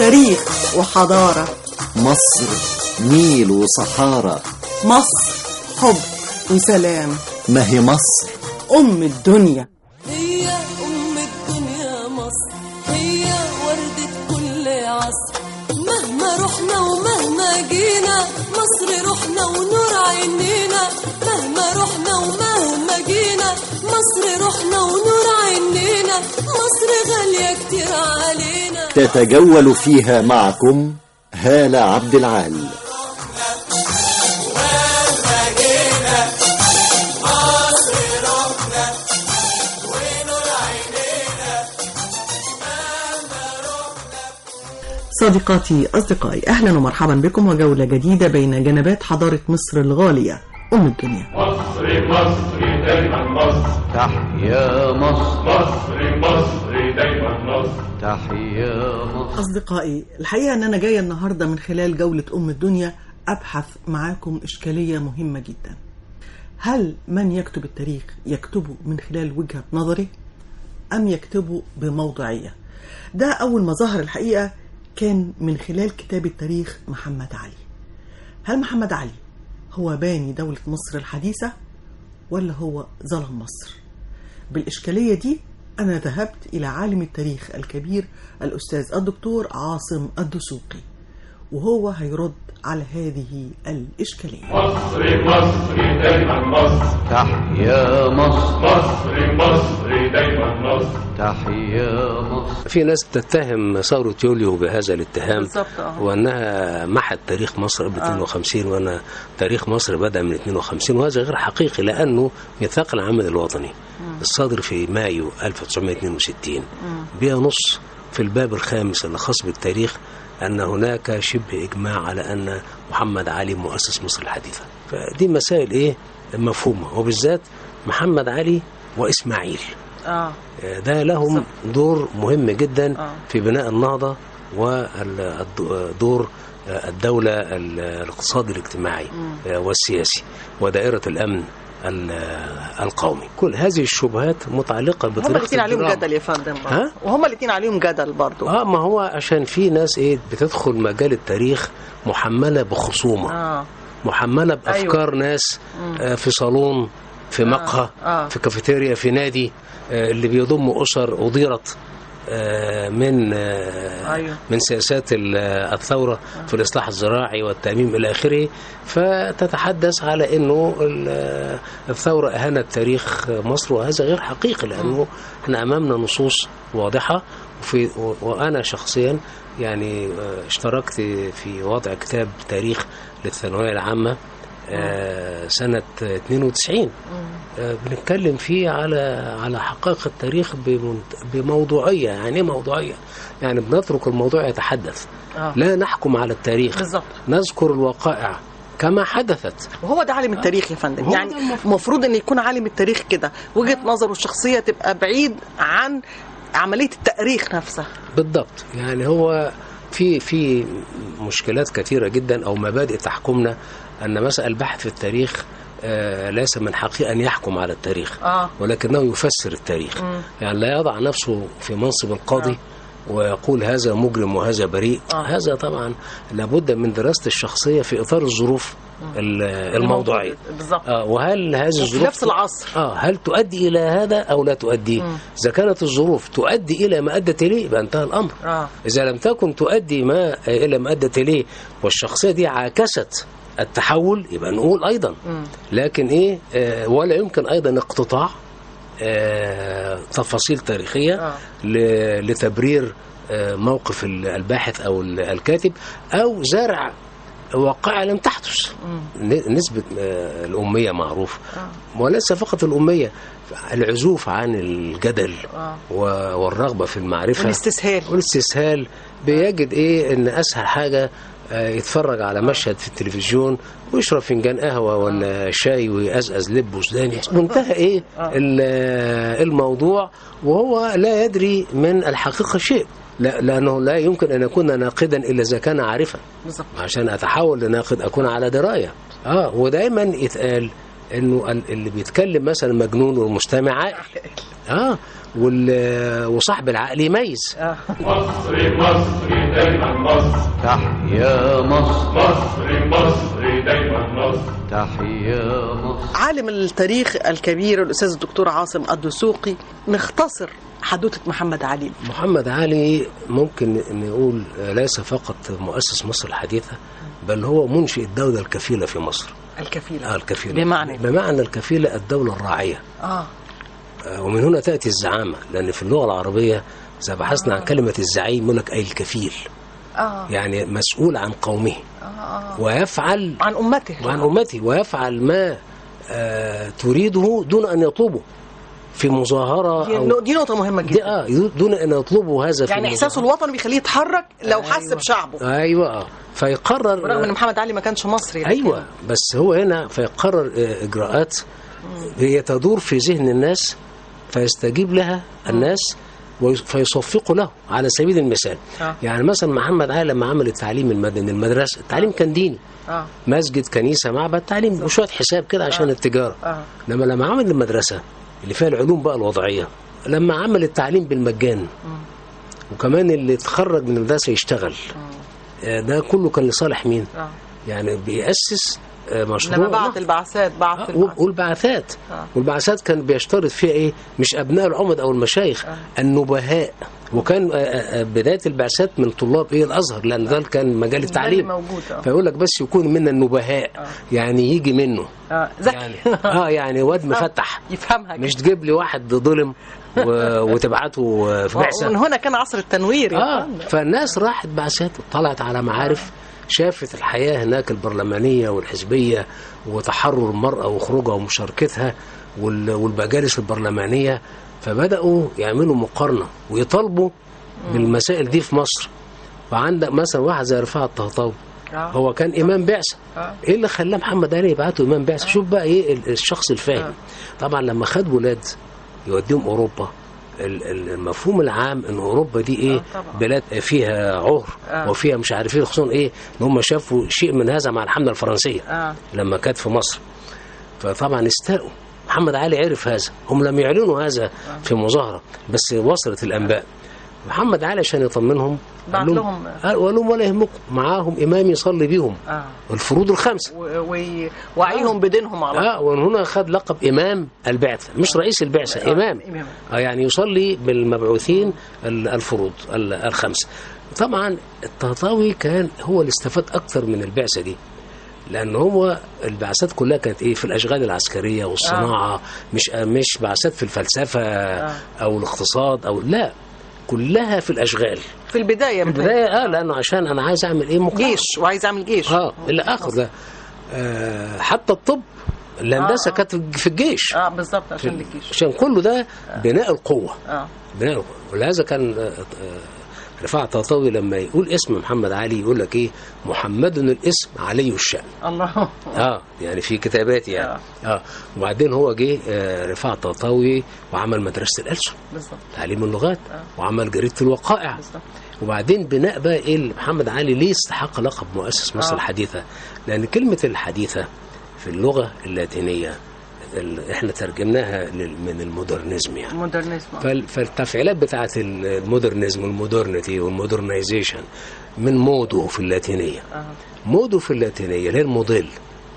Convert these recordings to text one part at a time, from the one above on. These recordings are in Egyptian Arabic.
تاريخ وحضارة مصر نيل وصحارى مصر حب وسلام ما هي مصر أم الدنيا هي أم الدنيا مصر هي وردة كل عصر مهما رحنا ومهما جينا مصر روحنا ونور عينينا مهما رحنا ومهما جينا مصر روحنا ونور عينينا مصر غالية كتير علينا تتجول فيها معكم هالة عبد العال صديقاتي أصدقائي أهلا ومرحبا بكم وجولة جديدة بين جنبات حضارة مصر الغالية أم الدنيا مصر مصر دايما مصر تحيا مصر مصر مصر دايما مصر تحيا مصر أصدقائي الحقيقة أن أنا جاية النهاردة من خلال جولة أم الدنيا أبحث معاكم إشكالية مهمة جدا هل من يكتب التاريخ يكتبه من خلال وجهة نظره أم يكتبه بموضوعية ده أول ما ظهر الحقيقة كان من خلال كتاب التاريخ محمد علي هل محمد علي هو باني دولة مصر الحديثة ولا هو ظلم مصر بالإشكالية دي أنا ذهبت إلى عالم التاريخ الكبير الأستاذ الدكتور عاصم الدسوقي وهو هيرد على هذه الإشكالية مصر مصر دايما مصر تحيا مصر مصر مصر دايما مصر تحيا مصر في ناس تتهم ثورة يوليو بهذا الاتهام بالظبط، آه. وأنها محت تاريخ مصر قبل 52 وأن تاريخ مصر بدأ من 52 وهذا غير حقيقي لأنه ميثاق العمل الوطني الصادر في مايو 1962 بينص في الباب الخامس اللي خاص بالتاريخ أن هناك شبه إجماع على أن محمد علي مؤسس مصر الحديثة فدي مسائل إيه مفهومة وبالذات محمد علي وإسماعيل آه. ده لهم دور مهم جدا آه. في بناء النهضة ودور الدولة الاقتصادي الاجتماعي والسياسي ودائرة الأمن ال- القومي كل هذه الشبهات متعلقة هم بطريقة الاثنين عليهم الدراما. جدل يا فندم برضه. ها؟ وهم الاثنين عليهم جدل برضه اه ما هو عشان في ناس ايه بتدخل مجال التاريخ محملة بخصومة آه. محملة بأفكار ناس آه في صالون في مقهى آه. في كافيتيريا في نادي آه اللي بيضم أسر أضيرت آه من آه أيوه. من سياسات ال- آه، الثورة في الإصلاح الزراعي والتأميم إلى آخره فتتحدث على أنه ال- آه، الثورة أهانت تاريخ مصر وهذا غير حقيقي لأنه احنا أمامنا نصوص واضحة وفي و- وأنا شخصيا يعني آه، اشتركت في وضع كتاب تاريخ للثانوية العامة آه، سنة 92 آه، بنتكلم فيه على على حقائق التاريخ بمنت- بموضوعية يعني ايه موضوعية يعني بنترك الموضوع يتحدث آه. لا نحكم على التاريخ بالظبط. نذكر الوقائع كما حدثت وهو ده عالم التاريخ يا فندم هو يعني ده المفروض. المفروض ان يكون عالم التاريخ كده وجهه نظره الشخصيه تبقى بعيد عن عمليه التاريخ نفسها بالضبط يعني هو في في مشكلات كثيرة جدا أو مبادئ تحكمنا أن مثلا البحث في التاريخ آه، ليس من حقه أن يحكم على التاريخ آه. ولكنه يفسر التاريخ يعني لا يضع نفسه في منصب القاضي ويقول هذا مجرم وهذا بريء آه. هذا طبعا لابد من دراسة الشخصية في إطار الظروف ال- الموضوعية بالظبط آه وهل هذه وفي الظروف نفس العصر. اه هل تؤدي الى هذا او لا تؤدي اذا كانت الظروف تؤدي الى ما ادت اليه يبقى انتهى الامر آه. اذا لم تكن تؤدي ما الى ما ادت اليه والشخصيه دي عاكست التحول يبقى نقول ايضا لكن ايه آه ولا يمكن ايضا اقتطاع آه تفاصيل تاريخيه آه. ل- لتبرير آه موقف ال- الباحث او ال- الكاتب او زرع واقعة لم تحدث ن- نسبة آه، الأمية معروف وليس فقط الأمية العزوف عن الجدل و- والرغبة في المعرفة والاستسهال. والاستسهال بيجد إيه إن أسهل حاجة آه، يتفرج على مشهد في التلفزيون ويشرب فنجان قهوة ولا شاي ويقزقز لب وسوداني وانتهى إيه ال- آه، الموضوع وهو لا يدري من الحقيقة شيء لا لأنه لا يمكن أن يكون ناقدا إلا إذا كان عارفا بالظبط عشان اتحول لناقد اكون على درايه اه ودايما يتقال انه ال- اللي بيتكلم مثلا مجنون والمستمع عاقل اه وال- وصاحب العقل يميز مصر مصر دايما مصر تحيا مصر مصر مصر دايما مصر تحيا مصر عالم التاريخ الكبير الأستاذ الدكتور عاصم الدسوقي نختصر حدوتة محمد علي محمد علي ممكن نقول ليس فقط مؤسس مصر الحديثة بل هو منشئ الدولة الكفيلة في مصر الكفيلة آه الكفيلة بمعنى بمعنى الكفيلة الدولة الراعية آه آه، ومن هنا تأتي الزعامة لأن في اللغة العربية إذا بحثنا عن كلمة الزعيم يقول لك أي الكفيل آه يعني مسؤول عن قومه ويفعل عن أمته وعن أمته ويفعل ما آه تريده دون أن يطلبه في مظاهرة دي, أو دي نقطة مهمة دي جدا آه دون أن يطلبه هذا في يعني إحساسه المظاهرة. الوطني بيخليه يتحرك لو حس أيوة. بشعبه أيوة آه. فيقرر برغم ان محمد علي ما كانش مصري لكن- ايوه بس هو هنا فيقرر آه، اجراءات هي تدور في ذهن الناس فيستجيب لها الناس ويص- فيصفقوا له على سبيل المثال آه. يعني مثلا محمد علي لما عمل التعليم المدني المدرسه التعليم كان ديني اه مسجد كنيسه معبد تعليم وشويه حساب كده عشان التجاره اه لما لما عمل المدرسه اللي فيها العلوم بقى الوضعيه لما عمل التعليم بالمجان وكمان اللي اتخرج من المدرسه يشتغل آه، ده كله كان لصالح مين؟ اه يعني بيأسس آه، مشروع لما بعت البعثات بعت آه، البعثات. والبعثات آه. والبعثات كان بيشترط فيها ايه مش ابناء العمد او المشايخ النبهاء وكان آه، آه، بدايه البعثات من طلاب ايه الازهر لان ده كان مجال ده اللي التعليم موجود اه فيقول لك بس يكون من النبهاء يعني يجي منه اه ذكي يعني اه يعني واد مفتح يفهمها مش تجيب لي واحد ظلم و- وتبعته آه، في ومن بعثه هنا كان عصر التنوير يا اه فندم. فالناس راحت بعثات طلعت على معارف شافت الحياة هناك البرلمانية والحزبية وتحرر المرأة وخروجها ومشاركتها وال- والمجالس البرلمانية فبدأوا يعملوا مقارنة ويطالبوا بالمسائل دي في مصر وعندك مثلا واحد زي رفاعة الطهطاوي آه. هو كان إمام بعثة آه. إيه اللي خلاه محمد علي يبعته إمام بعثة شوف بقى إيه ال- الشخص الفاهم طبعا لما خد ولاد يوديهم أوروبا ال- ال- المفهوم العام ان اوروبا دي ايه طبعا. بلاد فيها عهر آه. وفيها مش عارف ايه خصوصا ايه ان هم شافوا شيء من هذا مع الحمله الفرنسيه اه لما كانت في مصر فطبعا استاءوا محمد علي عرف هذا هم لم يعلنوا هذا في مظاهره بس وصلت الانباء محمد علي عشان يطمنهم بعت قال لهم- قال قال لهم ولا يهمكم معاهم امام يصلي بيهم اه الفروض الخمسه و- وي- وعيهم بدينهم على اه ومن هنا خد لقب امام البعثه مش رئيس البعثه آه، امام إمام. آه يعني يصلي بالمبعوثين ال- الفروض ال- الخمسه طبعا الطهطاوي كان هو اللي استفاد اكثر من البعثه دي لان هو البعثات كلها كانت ايه في الاشغال العسكريه والصناعه مش مش بعثات في الفلسفه او الاقتصاد او لا كلها في الاشغال في البدايه في البدايه اه لانه عشان انا عايز اعمل ايه مقاومة. جيش وعايز اعمل جيش اه الى اخره ده آه حتى الطب الهندسه آه. كانت في الجيش اه بالظبط عشان الجيش عشان كله ده بناء القوه اه بناء القوة. ولهذا كان آه، آه، رفاعة طهطاوي لما يقول اسم محمد علي يقول لك ايه محمد الاسم علي الشأن الله اه يعني في كتابات يعني اه وبعدين هو جه آه، رفاعة طهطاوي وعمل مدرسة الألسن بالظبط تعليم اللغات وعمل جريدة الوقائع بالظبط وبعدين بناء بقى ايه محمد علي ليه استحق لقب مؤسس مصر آه. الحديثة لأن كلمة الحديثة في اللغة اللاتينية ال- احنا ترجمناها لل- من المودرنزم يعني مودرنزم فال- فالتفعيلات بتاعت ال- المودرنزم والمودرنتي والمودرنايزيشن من مودو في اللاتينية اه مودو في اللاتينية اللي هي الموديل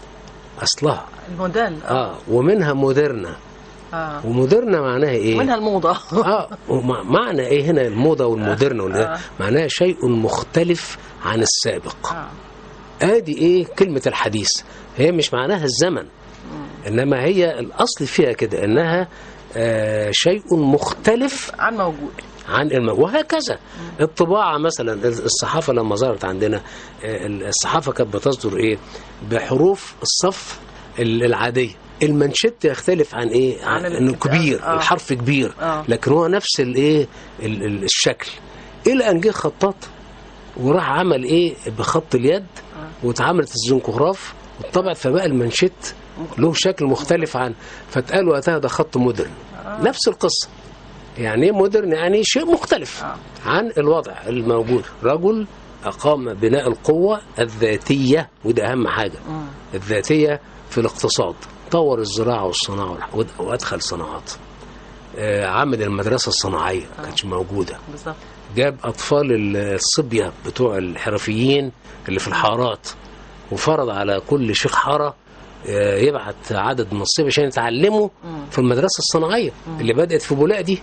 أصلها الموديل اه ومنها مودرنا اه ومودرنا معناها ايه؟ منها الموضه اه ومع- معنى ايه هنا الموضه والمودرن ولا آه. معناها شيء مختلف عن السابق اه ادي ايه كلمه الحديث هي مش معناها الزمن انما هي الاصل فيها كده انها آه شيء مختلف عن موجود عن الم... وهكذا الطباعة مثلا الصحافة لما ظهرت عندنا آه، الصحافة كانت بتصدر ايه بحروف الصف ال- العادية المنشط يختلف عن ايه عن ال- انه كبير آه. الحرف كبير آه. لكن هو نفس الايه ال- ال- الشكل الى ان جه خطاط وراح عمل ايه بخط اليد واتعملت الزنكوغراف واتطبعت فبقى المنشط له شكل مختلف عن فاتقال وقتها ده خط مودرن نفس القصه يعني ايه مودرن يعني شيء مختلف آه. عن الوضع الموجود رجل أقام بناء القوة الذاتية وده أهم حاجة الذاتية في الاقتصاد طور الزراعة والصناعة والح- وأدخل صناعات آه، عمل المدرسة الصناعية ما كانتش موجودة بالظبط جاب اطفال ال- الصبيه بتوع الحرفيين اللي في الحارات وفرض على كل شيخ حاره آه، يبعت عدد من الصبيه عشان يتعلموا في المدرسه الصناعيه اللي بدات في بولاق دي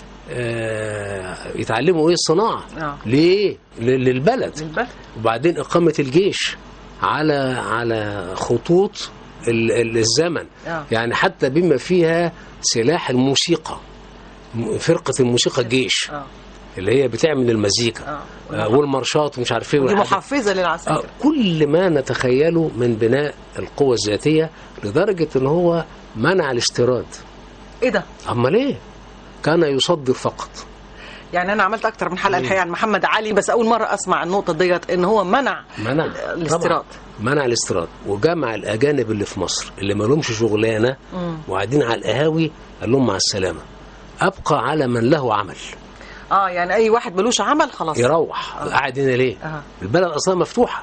آه، يتعلموا ايه الصناعه آه. ليه ل- للبلد البلد وبعدين إقامة الجيش على على خطوط ال- ال- الزمن آه. يعني حتى بما فيها سلاح الموسيقى م- فرقة الموسيقى الجيش اه اللي هي بتعمل المزيكا اه آه، والمارشات ومش عارف ايه ودي والحاجات. محفزه آه، للعساكر كل ما نتخيله من بناء القوة الذاتية لدرجة ان هو منع الاستيراد ايه ده اما ليه كان يصدر فقط يعني انا عملت اكتر من حلقه الحقيقه عن محمد علي بس اول مره اسمع النقطه ديت ان هو منع منع الاستيراد. طبعاً. منع الاستيراد وجمع الاجانب اللي في مصر اللي ما لهمش شغلانه وقاعدين على القهاوي قال لهم مع السلامه ابقى على من له عمل اه يعني اي واحد ملوش عمل خلاص يروح قاعد هنا ليه آه. البلد اصلا مفتوحه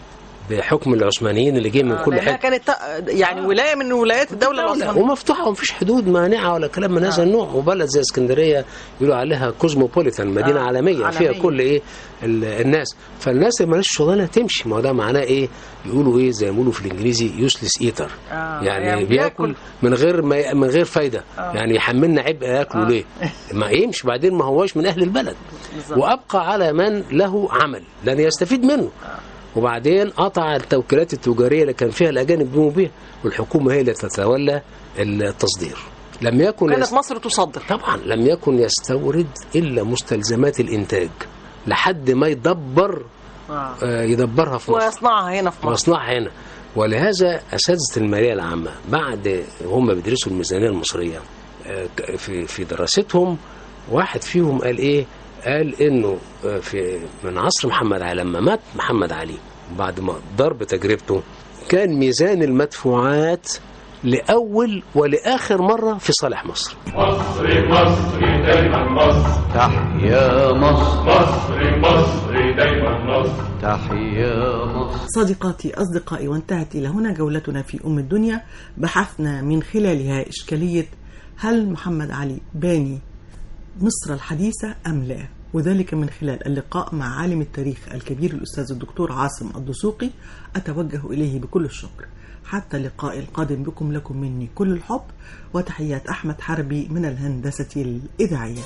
بحكم العثمانيين اللي جه من آه، كل لأنها حته كانت ت- يعني ولايه من ولايات الدوله دولة العثمانيه ومفتوحه ومفيش حدود مانعه ولا كلام من هذا النوع وبلد زي اسكندريه يقولوا عليها كوزموبوليتان مدينه آه، عالميه فيها عالمية. كل ايه ال- الناس فالناس اللي مالهاش شغلانه تمشي ما هو ده معناه ايه يقولوا ايه زي ما بيقولوا في الانجليزي يوسلس ايتر آه، يعني, يعني بياكل بياكل. من غير ما من غير فايده يعني يحملنا عبء ياكله ليه ما يمشي بعدين ما هوش من اهل البلد بالظبط. وابقى على من له عمل لان يستفيد منه وبعدين قطع التوكيلات التجاريه اللي كان فيها الاجانب بيقوموا بيها والحكومه هي اللي تتولى التصدير لم يكن كانت يست... مصر تصدر طبعا لم يكن يستورد الا مستلزمات الانتاج لحد ما يدبر آه. آه، يدبرها في مصر ويصنعها هنا في مصر مصنعها هنا ولهذا اساتذه الماليه العامه بعد هم بيدرسوا الميزانيه المصريه آه، ك- في في دراستهم واحد فيهم قال ايه قال انه آه، في من عصر محمد علي لما مات محمد علي بعد ما ضرب تجربته كان ميزان المدفوعات لاول ولاخر مره في صالح مصر مصر مصر دايما مصر تحيا مصر مصر مصر دايما مصر تحيا مصر صديقاتي أصدقائي وانتهت إلى هنا جولتنا في أم الدنيا بحثنا من خلالها إشكالية هل محمد علي باني مصر الحديثة أم لا وذلك من خلال اللقاء مع عالم التاريخ الكبير الأستاذ الدكتور عاصم الدسوقي أتوجه إليه بكل الشكر حتى اللقاء القادم بكم لكم مني كل الحب وتحيات أحمد حربي من الهندسة الإذاعية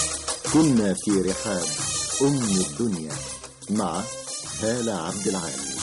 كنا في رحاب أم الدنيا مع هالة عبد العال